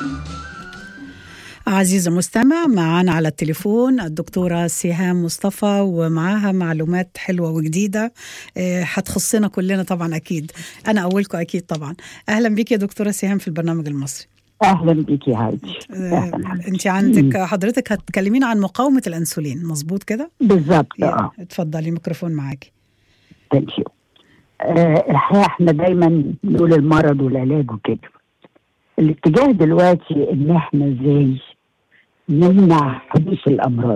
عزيزي المستمع معنا على التليفون الدكتورة سهام مصطفى ومعاها معلومات حلوة وجديدة آه، هتخصنا كلنا طبعا أكيد أنا أولكم أكيد طبعا أهلا بك يا دكتورة سهام في البرنامج المصري اهلا بك يا هايدي آه، انت عندك حضرتك هتكلمينا عن مقاومة الأنسولين مظبوط كده؟ بالظبط يا، اه اتفضلي الميكروفون معاكي ثانك يو الحقيقه احنا دايما نقول المرض والعلاج وكده الاتجاه دلوقتي ان احنا ازاي نمنع حدوث الامراض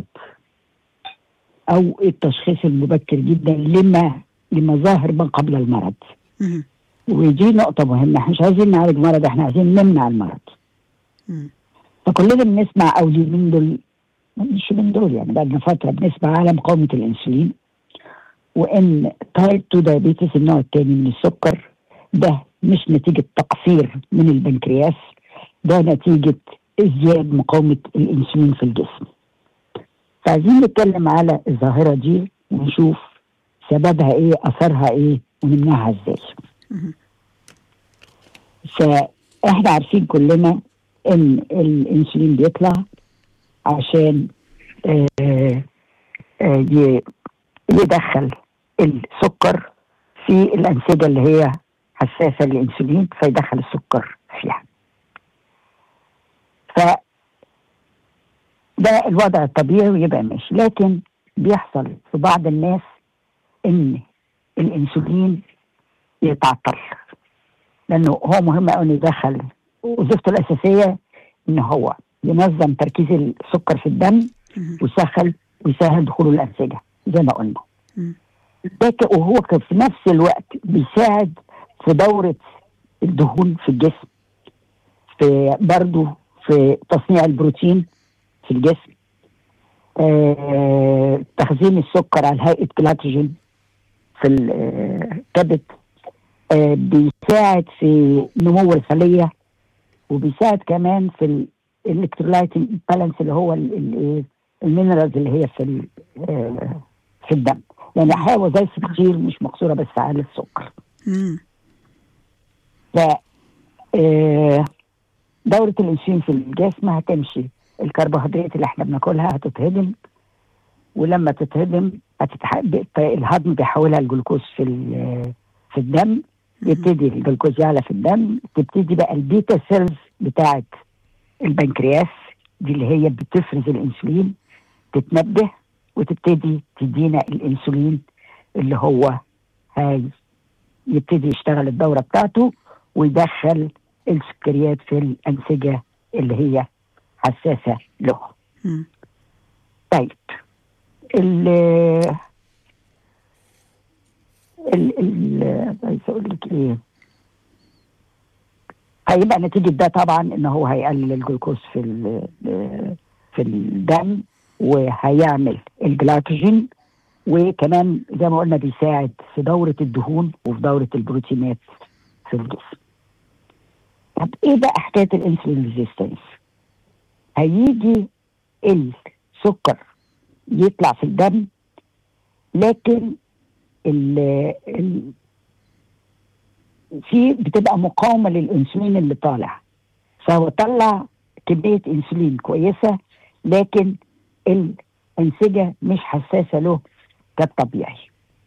او التشخيص المبكر جدا لما لمظاهر ما قبل المرض مهم. ودي نقطه مهمه احنا مش عايزين نعالج مرض احنا عايزين نمنع المرض مم. فكلنا بنسمع او اليومين دول مش من دول يعني بعد فتره بنسمع على مقاومه الانسولين وان تايب 2 دايابيتس النوع الثاني من السكر ده مش نتيجه تقصير من البنكرياس ده نتيجه ازدياد مقاومه الانسولين في الجسم. فعايزين نتكلم على الظاهره دي ونشوف سببها ايه اثرها ايه ونمنعها ازاي. مهم. فاحنا عارفين كلنا ان الانسولين بيطلع عشان آه، آه، ي- يدخل السكر في الانسجه اللي هي حساسه للانسولين فيدخل السكر فيها. ف ده الوضع الطبيعي ويبقى ماشي لكن بيحصل في بعض الناس ان الانسولين يتعطل لانه هو مهم قوي انه يدخل وظيفته الاساسيه ان هو ينظم تركيز السكر في الدم مهم. ويسهل ويسهل دخول الانسجه زي ما قلنا مم. لكن وهو كان في نفس الوقت بيساعد في دوره الدهون في الجسم في برضه في تصنيع البروتين في الجسم آه تخزين السكر على هيئه جلايكوجين في الكبد آه بيساعد في نمو الخليه وبيساعد كمان في الالكترولايت بالانس اللي هو ال- ال- إيه، المينرالز اللي هي في ال- آه، في الدم يعني الحقيقه وظائف كتير مش مقصوره بس على السكر مم. ف آه، دورة الانسولين في الجسم هتمشي الكربوهيدرات اللي احنا بناكلها هتتهضم ولما تتهضم هتتح... بت- الهضم بيحولها لجلوكوز في ال- في الدم يبتدي الجلوكوز يعلى في الدم تبتدي بقى البيتا سيلز بتاعت البنكرياس دي اللي هي بتفرز الانسولين تتنبه وتبتدي تدينا الانسولين اللي هو هاي يبتدي يشتغل الدوره بتاعته ويدخل السكريات في الانسجه اللي هي حساسه له. مم. طيب ال ال ال عايز اقول لك ايه هيبقى نتيجه ده طبعا ان هو هيقلل الجلوكوز في ال- في الدم وهيعمل الجلايكوجين وكمان زي ما قلنا بيساعد في دوره الدهون وفي دوره البروتينات في الجسم. طب ايه بقى حكايه الانسولين ريزيستنس؟ هيجي السكر يطلع في الدم لكن ال ال في بتبقى مقاومه للانسولين اللي طالع فهو طلع كميه انسولين كويسه لكن الانسجه مش حساسه له كالطبيعي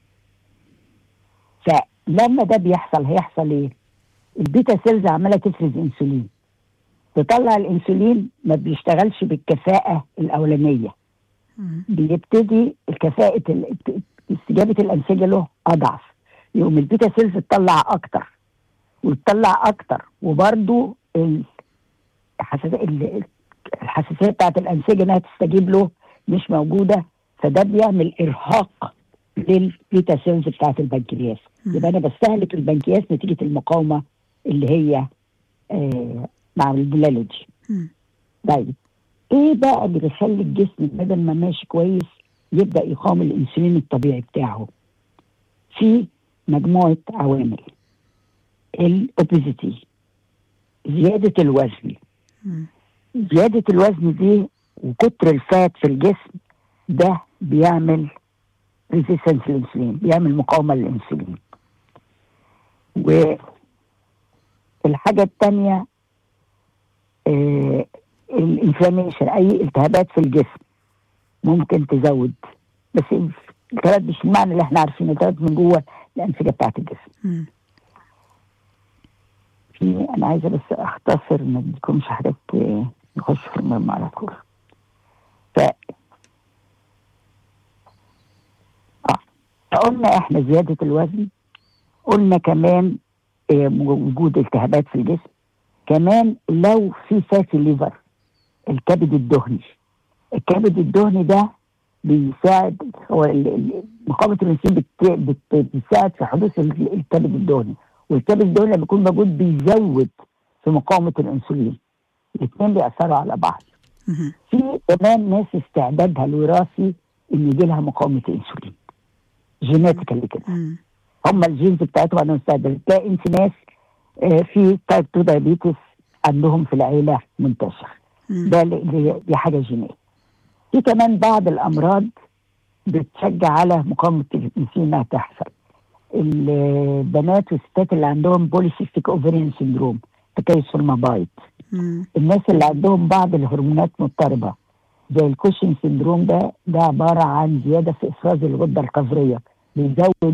فلما ده بيحصل هيحصل ايه؟ البيتا سيلز عماله تفرز انسولين تطلع الانسولين ما بيشتغلش بالكفاءه الاولانيه مم. بيبتدي الكفاءه ال- استجابه الانسجه له اضعف يقوم البيتا سيلز تطلع اكتر وتطلع اكتر وبرده الحساسيه ال- الحساسيه بتاعت الانسجه انها تستجيب له مش موجوده فده بيعمل ارهاق للبيتا سيلز بتاعت البنكرياس مم. يبقى انا بستهلك البنكرياس نتيجه المقاومه اللي هي آه مع البلالوجي مم. طيب ايه بقى اللي بيخلي الجسم بدل ما ماشي كويس يبدا يقاوم الانسولين الطبيعي بتاعه في مجموعه عوامل الاوبيزيتي زياده الوزن مم. زياده الوزن دي وكتر الفات في الجسم ده بيعمل ريزيستنس للانسولين بيعمل مقاومه للانسولين والحاجه الثانيه آه الانفلاميشن اي التهابات في الجسم ممكن تزود بس الالتهابات مش المعنى اللي احنا عارفينه التهابات من جوه الانسجه بتاعت الجسم مم. في انا عايزه بس اختصر ما تكونش حاجات آه، نخش في المهم على طول ف اه فقلنا احنا زياده الوزن قلنا كمان آه، وجود التهابات في الجسم كمان لو في فاتي ليفر الكبد الدهني الكبد الدهني ده بيساعد هو ال- ال- مقاومه الانسولين بت- بت- بتساعد في حدوث ال- الكبد الدهني والكبد الدهني لما بيكون موجود بيزود في مقاومه الانسولين الاثنين بيأثروا على بعض مم. في كمان ناس استعدادها الوراثي ان يجي لها مقاومه انسولين جينيتيكالي كده مم. هم الجينز بتاعتهم عندهم استعداد تلاقي انت ناس آه، في تايب 2 دايابيتس عندهم في العيله منتشر مم. ده ل- ل- دي حاجه جينيه في كمان بعض الامراض بتشجع على مقاومه الانسولين انها تحصل البنات والستات اللي عندهم بوليسيستيك اوفرين سندروم تكيس في المبايض مم. الناس اللي عندهم بعض الهرمونات مضطربه زي الكوشن سندروم ده ده عباره عن زياده في افراز الغده القذريه بيزود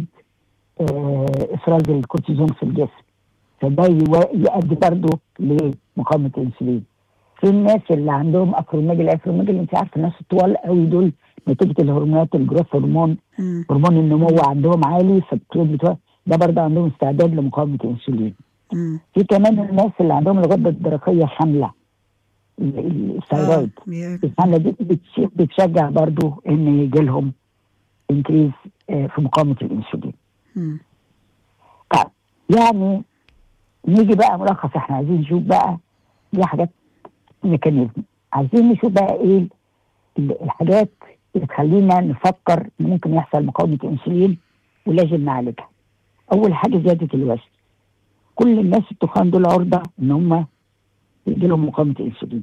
آه، افراز الكورتيزون في الجسم فده يوا- يؤدي برضه لمقاومه الانسولين في الناس اللي عندهم افروميجل افروميجل انت عارف الناس الطوال قوي دول نتيجه الهرمونات الجروث هرمون مم. هرمون النمو عندهم عالي فالطول بتوع ده برضه عندهم استعداد لمقاومه الانسولين مم. في كمان الناس اللي عندهم الغده الدرقيه حامله ال- ال- الثايرويد آه. بي- الحمله دي بتش- بتشجع برضو ان يجي لهم انكريز في مقاومه الانسولين مم. طيب يعني نيجي بقى ملخص احنا عايزين نشوف بقى دي حاجات ميكانيزم عايزين نشوف بقى ايه ال- الحاجات اللي تخلينا نفكر ان ممكن يحصل مقاومه انسولين ولازم نعالجها اول حاجه زياده الوزن كل الناس التخان دول عرضه ان هم يجي لهم مقاومه انسولين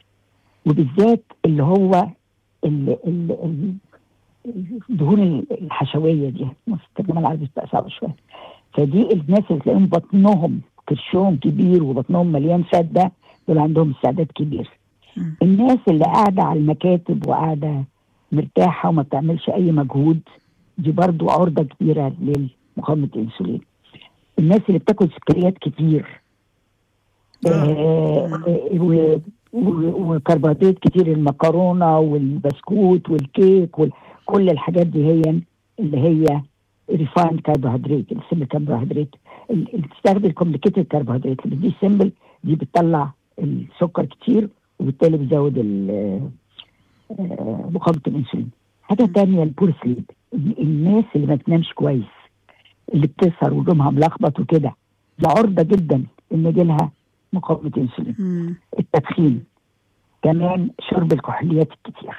وبالذات اللي هو ال- ال- ال- الدهون الحشويه دي الترجمه العربي بتبقى صعبه شويه فدي الناس اللي تلاقيهم بطنهم كرشهم كبير وبطنهم مليان فات ده دول عندهم استعداد كبير مم. الناس اللي قاعده على المكاتب وقاعده مرتاحه وما بتعملش اي مجهود دي برضو عرضه كبيره لمقاومه الانسولين الناس اللي بتاكل سكريات كتير آه. آه، و- و- وكربوهيدرات كتير المكرونه والبسكوت والكيك وكل الحاجات دي هي اللي هي ريفايند كربوهيدرات السمبل كربوهيدرات ال- اللي بتستخدم كومبليكيتد كربوهيدرات اللي دي سمبل دي بتطلع السكر كتير وبالتالي بتزود ال- آه، مقاومه الانسولين حاجه تانية البور سليب الناس اللي ما بتنامش كويس اللي بتسهر ونومها ملخبط وكده دي عرضه جدا ان يجيلها مقاومه انسولين مم. التدخين كمان شرب الكحوليات الكتير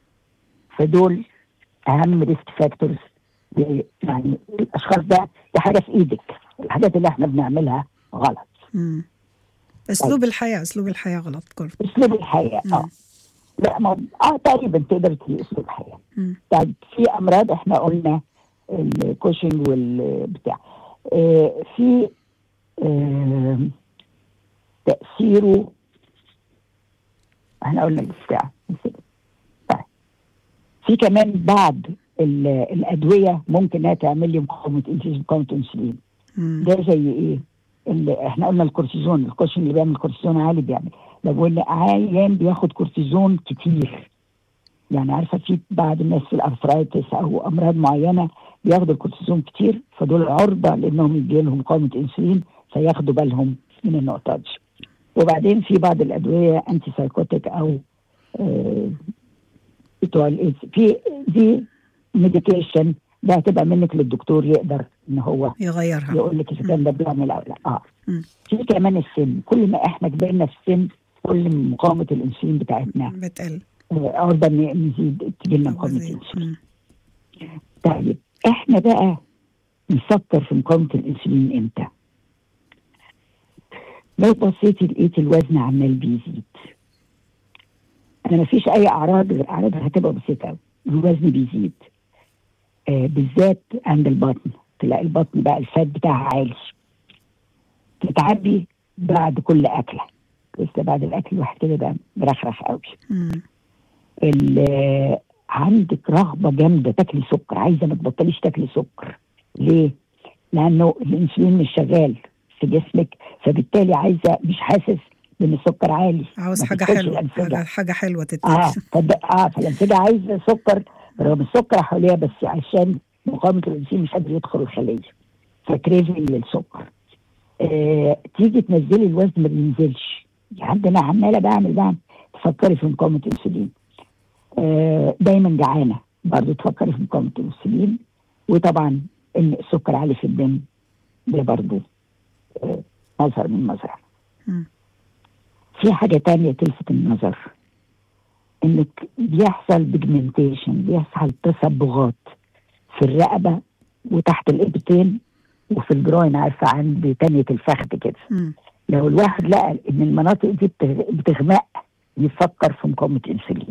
فدول اهم ريسك فاكتورز يعني الاشخاص ده دي حاجه في ايدك الحاجات اللي احنا بنعملها غلط مم. اسلوب الحياه اسلوب الحياه غلط كله اسلوب الحياه اه مم. لا ما اه تقريبا تقدر تقول اسلوب الحياه مم. طيب في امراض احنا قلنا الكوشنج والبتاع آه في آه تاثيره احنا قلنا البتاع طيب في كمان بعض ال- الادويه ممكن انها تعمل لي مقاومه انسولين مقاومه انسولين مم. ده زي ايه؟ اللي احنا قلنا الكورتيزون الكوشن اللي بيعمل كورتيزون عالي بيعمل لو قلنا عيان بياخد كورتيزون كتير يعني عارفه في بعض الناس في الارثرايتس او امراض معينه بياخدوا الكورتيزون كتير فدول عرضه لانهم يجي لهم مقاومه انسولين فياخدوا بالهم من النقطه دي وبعدين في بعض الادويه انتي سايكوتيك او آه، بتوع الايدز في دي ميديكيشن ده هتبقى منك للدكتور يقدر ان هو يغيرها يقول لك اذا كان ده بيعمل او لا اه مم. في كمان السن كل ما احنا كبرنا في السن كل ما مقاومه الانسولين بتاعتنا بتقل آه، عرضه ان نزيد تجي لنا مقاومه وزي- الانسولين مم. طيب احنا بقى نفكر في مقاومه الانسولين امتى؟ لو بصيتي لقيت الوزن عمال بيزيد انا ما فيش اي اعراض غير اعراضها هتبقى بسيطه قوي الوزن بيزيد آه بالذات عند البطن تلاقي البطن بقى الفات بتاعها عالي تتعبي بعد كل اكله لسه بعد الاكل الواحد كده بقى مرخرخ قوي مم. ال- عندك رغبه جامده تاكلي سكر عايزه ما تبطليش تاكلي سكر ليه؟ لانه الانسولين مش شغال في جسمك فبالتالي عايزه مش حاسس ان السكر عالي عاوز ما حاجة بتدخلش حلوة الأنسجة. حاجة, حاجة حلوة اه تتاكل فد... اه فالانسجه عايزه سكر رغم السكر حواليها بس عشان مقاومه الانسولين مش قادر يدخل الخليه فكريفنج للسكر آه تيجي تنزلي الوزن ما بينزلش يعني انا عماله بعمل بعمل تفكري في مقاومه الانسولين آه دايما جعانه برضه تفكري في مقاومه الانسولين وطبعا ان السكر عالي في الدم ده برضه آه مظهر من مظهر مم. في حاجة تانية تلفت النظر انك بيحصل بيجمنتيشن بيحصل تصبغات في الرقبة وتحت الابتين وفي الجروين عارفة عند تانية الفخذ كده مم. لو الواحد لقى ان المناطق دي بتغ- بتغمق يفكر في مقاومة انسولين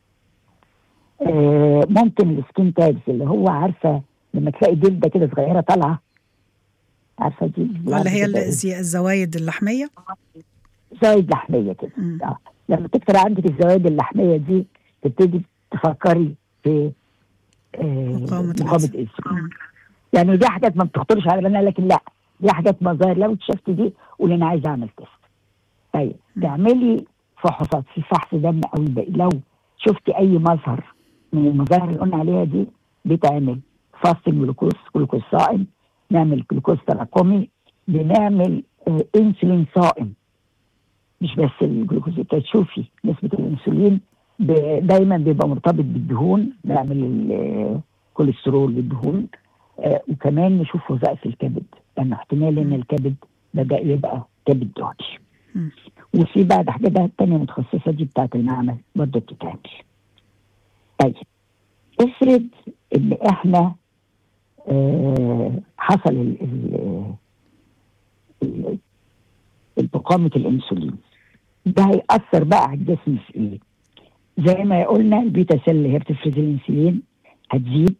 آه ممكن السكين تاجز اللي هو عارفة لما تلاقي جلدة كده صغيرة طالعة عارفة دي ولا هي كده إيه؟ الزي- الزوايد اللحمية زايد لحمية كده مم. آه. لما تكتر عندك الزوايد اللحميه دي تبتدي تفكري في آه مقاومة مقاومه الأنسولين. الانسولين مم. يعني دي حاجات ما بتخطرش على بالنا لكن لا دي حاجات مظاهر لو اكتشفت دي قولي انا عايزه اعمل تيست طيب مم. تعملي فحوصات في فحص دم او الباقي لو شفتي اي مظهر من المظاهر اللي قلنا عليها دي بيتعمل فاستنج جلوكوز جلوكوز صائم نعمل جلوكوز تراكمي بنعمل آه انسولين صائم مش بس الجلوكوز تشوفي نسبة الأنسولين ب- دايما بيبقى مرتبط بالدهون نعمل الكوليسترول والدهون آه، وكمان نشوف وظائف الكبد لأن احتمال إن الكبد بدأ يبقى كبد دهني مم. وفي بعد حاجات تانية متخصصة دي بتاعت المعمل برضه بتتعمل طيب افرض إن إحنا آه، حصل ال- ال- ال- بقامة الأنسولين ده هيأثر بقى على الجسم في إيه؟ زي ما قلنا البيتا سيل اللي هي بتفرز الأنسولين هتزيد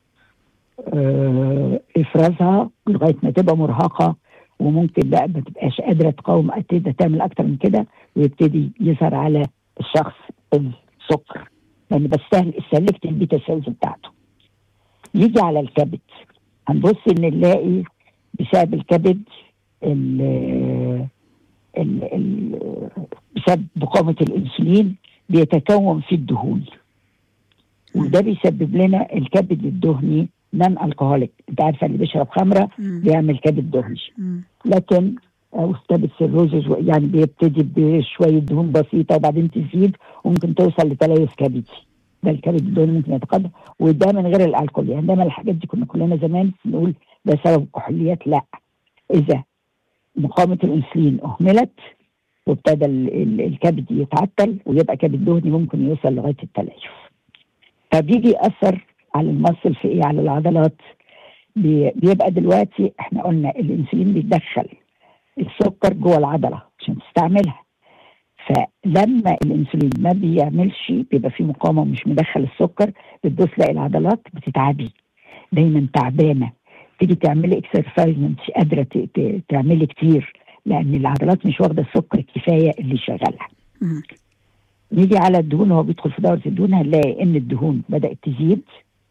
آه، إفرازها لغاية ما تبقى مرهقة وممكن بقى ما تبقاش قادرة تقاوم تقدر تعمل أكتر من كده ويبتدي يظهر على الشخص السكر لأن بستهل استهلكت البيتا سيلز بتاعته يجي على الكبد هنبص إن نلاقي بسبب الكبد ال ال ال بسبب مقاومة الأنسولين بيتكون في الدهون وده بيسبب لنا الكبد الدهني نان الكهوليك انت عارفه اللي بيشرب خمره مم. بيعمل كبد دهني مم. لكن او كبد سيروزز يعني بيبتدي بشويه دهون بسيطه وبعدين تزيد وممكن توصل لتليف كبدي ده الكبد الدهني ممكن يتقدم وده من غير الالكول يعني دايما الحاجات دي كنا كلنا زمان نقول ده سبب الكحوليات لا اذا مقاومه الانسولين اهملت وابتدى ال- ال- الكبد يتعطل ويبقى كبد دهني ممكن يوصل لغايه التليف فبيجي ياثر على المصل في ايه على العضلات بي- بيبقى دلوقتي احنا قلنا الانسولين بيدخل السكر جوه العضله عشان تستعملها فلما الانسولين ما بيعملش بيبقى فيه مقاومه ومش مدخل السكر بتبص تلاقي العضلات بتتعبي دايما تعبانه تيجي تعملي اكسرسايز ما انتش قادره ت- ت- تعملي كتير لان العضلات مش واخده السكر الكفايه اللي يشغلها مم. نيجي على الدهون هو بيدخل في دورة الدهون هنلاقي ان الدهون بدأت تزيد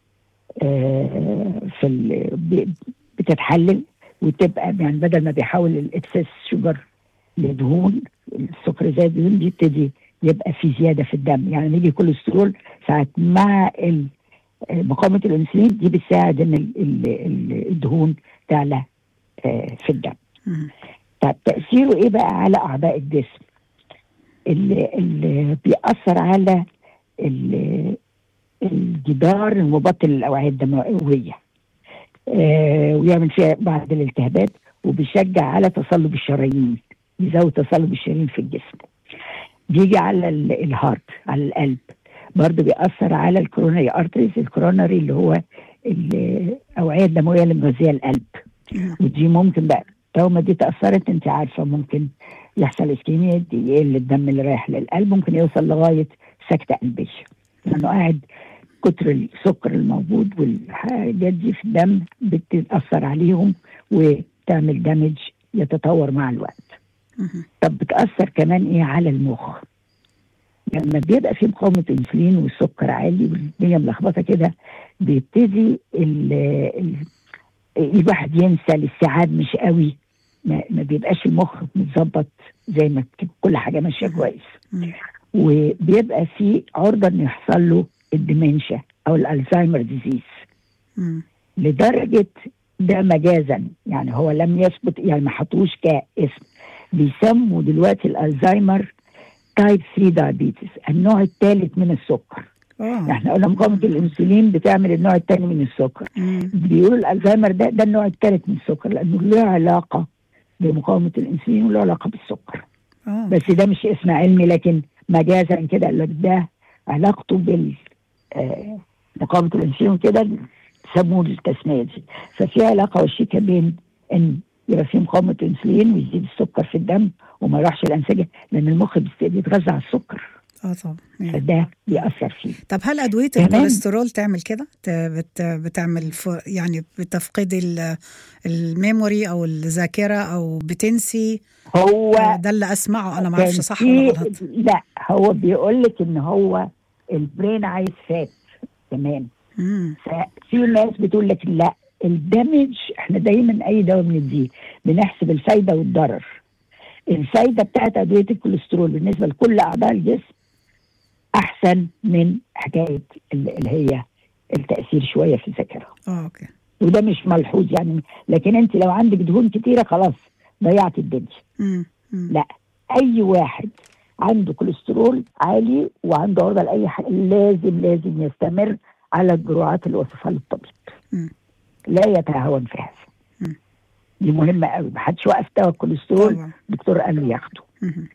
آه، في ال- ب- بتتحلل وتبقى يعني بدل ما بيحول الاكسس شوجر لدهون السكر زي الدهون بيبتدي يبقى في زياده في الدم يعني نيجي كوليسترول ساعات مع ال- مقاومه الانسولين دي بتساعد ان ال- ال- ال- الدهون تعلى آه، في الدم مم. طب تأثيره إيه بقى على أعضاء الجسم؟ اللي, اللي بيأثر على ال- الجدار المبطن للأوعية الدموية آه ويعمل فيها بعض الالتهابات وبيشجع على تصلب الشرايين يزود تصلب الشرايين في الجسم بيجي على ال- الهارت على القلب برضه بيأثر على الكوروناري ارتريز الكوروناري اللي هو الأوعية الدموية اللي مغذية القلب مم. ودي ممكن بقى لو ما دي تأثرت انت عارفة ممكن يحصل اسكيميا دي يقل الدم اللي رايح للقلب ممكن يوصل لغاية سكتة قلبية لأنه قاعد كتر السكر الموجود والحاجات دي في الدم بتأثر عليهم وتعمل دامج يتطور مع الوقت مهم. طب بتاثر كمان ايه على المخ لما بيبقى في مقاومه انسولين والسكر عالي والدنيا ملخبطه كده بيبتدي ال ال الواحد ينسى الاستيعاب مش قوي ما, ما بيبقاش المخ متظبط زي ما تبقى كل حاجه ماشيه كويس مم. وبيبقى في عرضه ان يحصل له الديمنشيا او الالزهايمر ديزيز مم. لدرجه ده مجازا يعني هو لم يثبت يعني ما حطوش كاسم بيسموا دلوقتي الالزهايمر تايب 3 دايابيتس النوع الثالث من السكر اه احنا قلنا مقاومه الانسولين بتعمل النوع الثاني من السكر مم. بيقولوا الالزهايمر ده ده النوع الثالث من السكر لانه له علاقه بمقاومه الانسولين وله علاقه بالسكر اه بس ده مش اسم علمي لكن مجازا كده قال لك ده علاقته بال آه، مقاومه الانسولين كده سموه التسميه دي ففي علاقه وشيكه بين ان يبقى في مقاومه انسولين ويزيد السكر في الدم وما يروحش الانسجه لان المخ بيست- بيتغذى على السكر اه طبعا مم. فده بيأثر فيه طب هل ادويه كمان- الكوليسترول تعمل كده ت- بت بتعمل ف... يعني بتفقد ال- الميموري او الذاكره او بتنسي هو آه، ده اللي اسمعه انا ما اعرفش كان صح في- ولا غلط لا هو بيقول لك ان هو البرين عايز فات كمان مم. ففي ناس بتقول لك لا الدمج احنا دايما اي دواء بنديه بنحسب الفايده والضرر الفايده بتاعت ادويه الكوليسترول بالنسبه لكل اعضاء الجسم احسن من حكايه ال- اللي هي التاثير شويه في الذاكره اه اوكي وده مش ملحوظ يعني لكن انت لو عندك دهون كتيره خلاص ضيعت الدنيا مم. مم. لا اي واحد عنده كوليسترول عالي وعنده عرضه لاي حاجه لازم لازم يستمر على الجرعات اللي وصفها له الطبيب مم. لا يتهاون في هذا مم. دي مهمه قوي ما حدش وقف دواء الكوليسترول طبعا الدكتور قال له ياخده مم.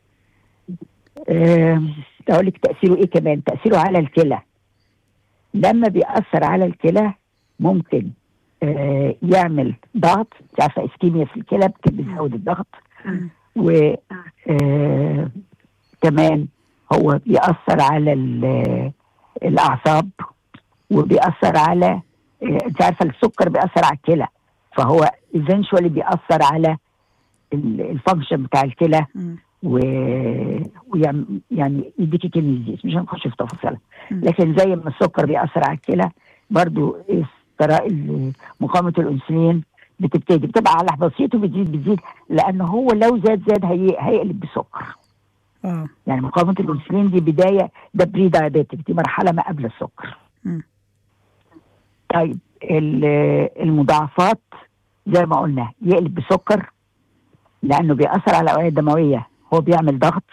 آه، اقول لك تاثيره ايه كمان تاثيره على الكلى لما بيأثر على الكلى ممكن آه يعمل ضغط انت عارفه اسكيميا في الكلى بت- بتزود الضغط مم. و آه كمان هو بيأثر على ال- الأعصاب وبيأثر على آه، أنت عارفة السكر بيأثر على الكلى فهو eventually بيأثر على الفانكشن بتاع الكلى مم. و... ويعني يعني يديكي كيمياء ديزيز مش هنخش في تفاصيلها مم. لكن زي ما السكر بيأثر على الكلى برضو استراء مقاومة الأنسولين بتبتدي بتبقى على بسيط وبتزيد بتزيد لأن هو لو زاد زاد هي... هيقلب بسكر اه يعني مقاومة الأنسولين دي بداية ده بري دايابيتك دي مرحلة ما قبل السكر مم. طيب ال- المضاعفات زي ما قلنا يقلب بسكر لانه بيأثر على الاوعيه الدمويه هو بيعمل ضغط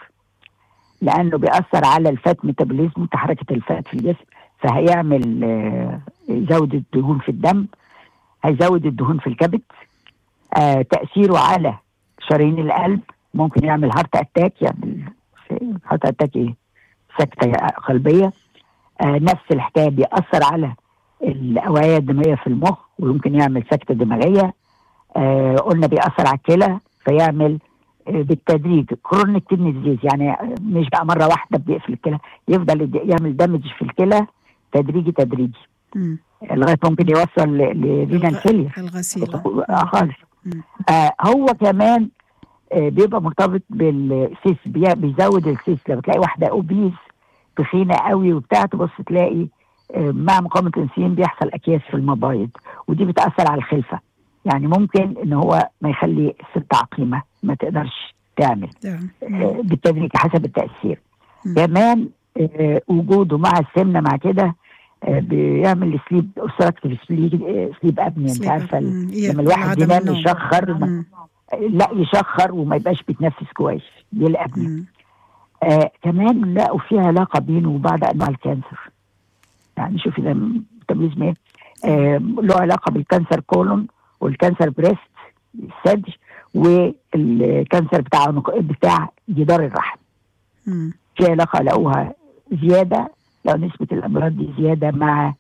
لانه بيأثر على الفات ميتابوليزم تحركه الفات في الجسم فهيعمل آه، يزود الدهون في الدم هيزود الدهون في الكبد آه، تأثيره على شرايين القلب ممكن يعمل هارت اتاك يعمل هارت اتاك ايه سكتة قلبية آه، نفس الحكاية بيأثر على الأوعية الدموية في المخ ويمكن يعمل سكتة دماغية آه قلنا بيأثر على الكلى فيعمل آه بالتدريج كرونيك كدني ديزيز يعني آه، مش بقى مرة واحدة بيقفل الكلى يفضل يد- يعمل دامج في الكلى تدريجي تدريجي مم. لغاية ممكن يوصل لرينال فيلير الغسيل آه خالص مم. آه هو كمان آه بيبقى مرتبط بالسيس بي- بيزود السيس لما تلاقي واحده اوبيز تخينه قوي وبتاع تبص تلاقي آه مع مقاومه الانسولين بيحصل اكياس في المبايض ودي بتاثر على الخلفه يعني ممكن ان هو ما يخلي الست عقيمه ما تقدرش تعمل ده. آه مم. بالتدريج حسب التاثير مم. كمان آه وجوده مع السمنه مع كده آه بيعمل سليب اوبستراكتيف سليب ابني انت سليب عارفه أب. مم. ي- لما الواحد عدم ينام النوم. يشخر ما- مم. لا يشخر وما يبقاش بيتنفس كويس دي الابنية مم. آه كمان لقوا في علاقه بينه وبعض انواع الكانسر يعني شوفي ده ميتابوليزم ايه آه له علاقه بالكانسر كولون والكانسر بريست الثدي والكانسر بتاع عنق- بتاع جدار الرحم مم. في علاقه لقوها زياده لو نسبه الامراض دي زياده مع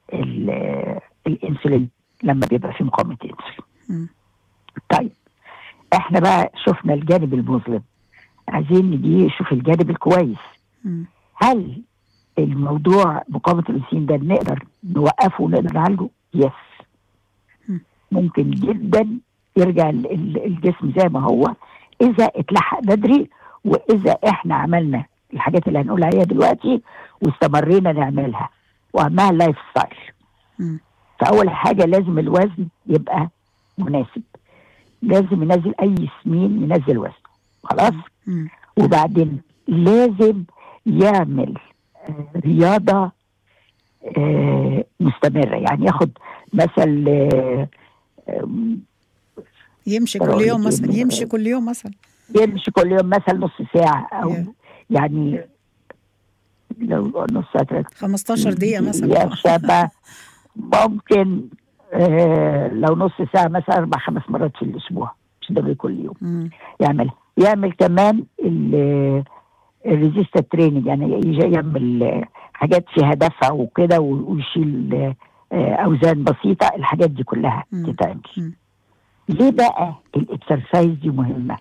ال- الانسولين لما بيبقى في مقاومه انسولين مم. طيب احنا بقى شفنا الجانب المظلم عايزين نجي نشوف الجانب الكويس مم. هل الموضوع مقاومة الأنسولين ده نقدر نوقفه ونقدر نعالجه؟ يس مم. ممكن جدا يرجع ال- ال- الجسم زي ما هو اذا اتلحق بدري واذا احنا عملنا الحاجات اللي هنقول عليها دلوقتي واستمرينا نعملها واهمها اللايف ستايل مم. فاول حاجه لازم الوزن يبقى مناسب لازم ينزل اي سمين ينزل وزنه خلاص مم. وبعدين لازم يعمل آه، رياضه آه، مستمره يعني ياخد مثل آه، آم، يمشي ترى كل يوم أقول لك مثلا إيه؟ يمشي كل يوم مثلا يمشي كل يوم مثلا نص ساعه او Yeah. يعني لو نص ساعه 15 دقيقة يا مثلا شابة ممكن آه لو نص ساعة مثلا أربع خمس مرات في الأسبوع مش ضروري كل يوم مم. يعمل يعمل كمان الريزيست تريننج يعني يجي يعمل آه، حاجات فيها دفع وكده و- ويشيل آه، أوزان بسيطة الحاجات دي كلها مم. تتعمل مم. ليه بقى الاكسرسايز دي مهمة؟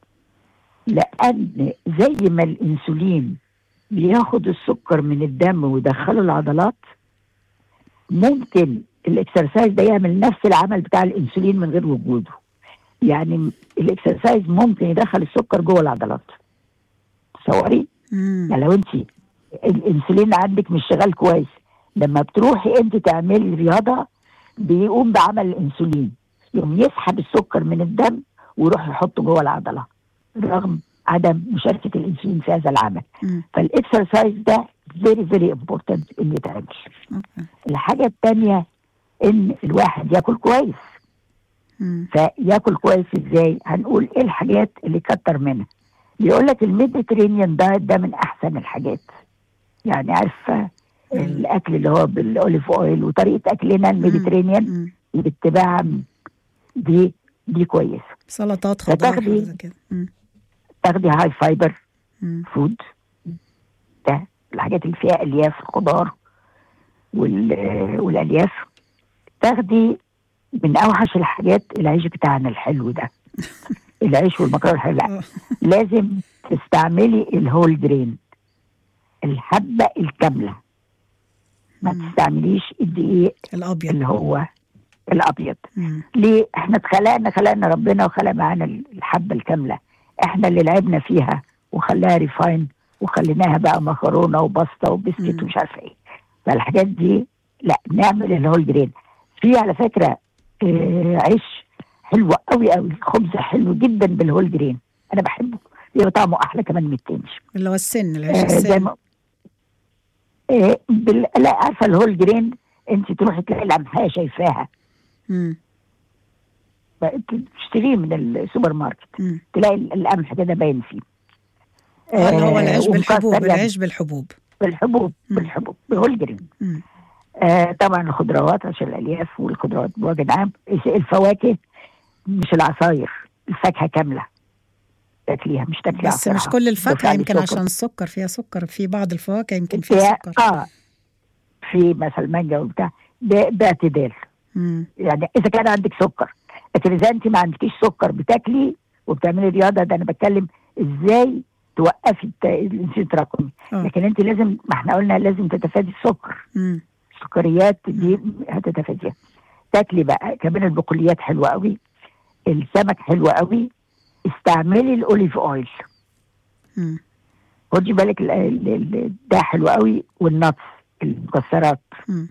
لأن زي ما الأنسولين بياخد السكر من الدم ويدخله العضلات ممكن الاكسرسايز ده يعمل نفس العمل بتاع الانسولين من غير وجوده يعني الاكسرسايز ممكن يدخل السكر جوه العضلات تصوري مم. يعني لو انت الانسولين عندك مش شغال كويس لما بتروحي انت تعملي رياضه بيقوم بعمل الانسولين يقوم يسحب السكر من الدم ويروح يحطه جوه العضله رغم عدم مشاركه الانسولين في هذا العمل مم. فالاكسرسايز ده فيري فيري امبورتنت انه يتعمل أوكي. الحاجه الثانيه ان الواحد ياكل كويس مم. فياكل كويس ازاي هنقول ايه الحاجات اللي كتر منها بيقول لك الميديترينيان دايت ده من احسن الحاجات يعني عارفه الاكل اللي هو بالاوليف اويل وطريقه اكلنا الميديترينيان مم. باتباع دي دي كويسه سلطات خضار فتاخدي- حاجة زي كده مم. تاخدي هاي فايبر مم. فود ده الحاجات اللي فيها الياف الخضار وال- والالياف تاخدي من اوحش الحاجات العيش بتاعنا الحلو ده العيش والمكرونه الحلو لا آه. لازم تستعملي الهول جرين الحبه الكامله ما مم. تستعمليش الدقيق الأبيض اللي هو الابيض مم. ليه احنا اتخلقنا خلقنا ربنا وخلق معانا الحبه الكامله احنا اللي لعبنا فيها وخلاها ريفاين وخليناها بقى مكرونه وباستا وبسكت مم. ومش عارفه ايه فالحاجات دي لا نعمل اللي هو الجرين في على فكره اه عيش حلو قوي قوي خبز حلو جدا بالهول جرين انا بحبه بيبقى طعمه احلى كمان من التاني اللي هو السن العيش آه، زي السن ما آه، بال... لا عارفه الهول جرين انت تروحي تلاقي القمحيه شايفاها مم. تشتريه من السوبر ماركت مم. تلاقي القمح كده باين فيه آه، اللي هو العيش ومكسر بالحبوب يعني العيش بالحبوب بالحبوب مم. بالحبوب بالهول جرين مم. آه طبعا الخضروات عشان الالياف والخضروات بوجه عام الفواكه مش العصاير الفاكهه كامله تاكليها مش تاكلي بس مش عصيرها. كل الفاكهة بتعمل يمكن سكر. عشان السكر فيها سكر في بعض الفواكه يمكن فيها فيها- سكر اه في مثلا مانجا وبتاع ده باعتدال مم. يعني اذا كان عندك سكر لكن اذا انت ما عندكيش سكر بتاكلي وبتعملي رياضه ده انا بتكلم ازاي توقفي الت- الانسولين التراكمي آه. لكن انت لازم ما احنا قلنا لازم تتفادي السكر مم. السكريات دي هتتفاديها تاكلي بقى كمان البقوليات حلوه قوي السمك حلو قوي استعملي الاوليف اويل مم. خدي بالك ال- ال- ال- ده حلو قوي والنتس المكسرات مم.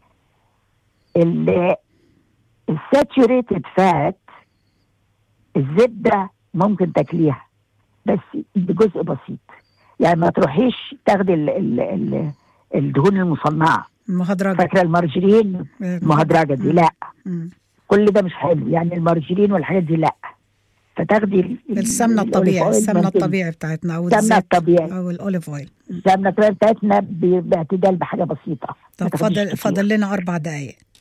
الساتوريتد فات الزبده ممكن تاكليها بس بجزء بسيط يعني ما تروحيش تاخدي ال ال ال الدهون المصنعه مهدرجة فاكره المارجرين المهدرجه دي لا مم. كل ده مش حلو يعني المارجرين والحاجات دي لا فتاخدي ال- السمنة الأوليف الطبيعي أويل السمنة ممكن- الطبيعي بتاعتنا أو السمنة الزيت الطبيعي أو الأوليف أويل السمنة الطبيعي بتاعتنا ب- باعتدال بحاجه بسيطه ما طب تاخديش فاضل كتير. فاضل لنا أربع دقايق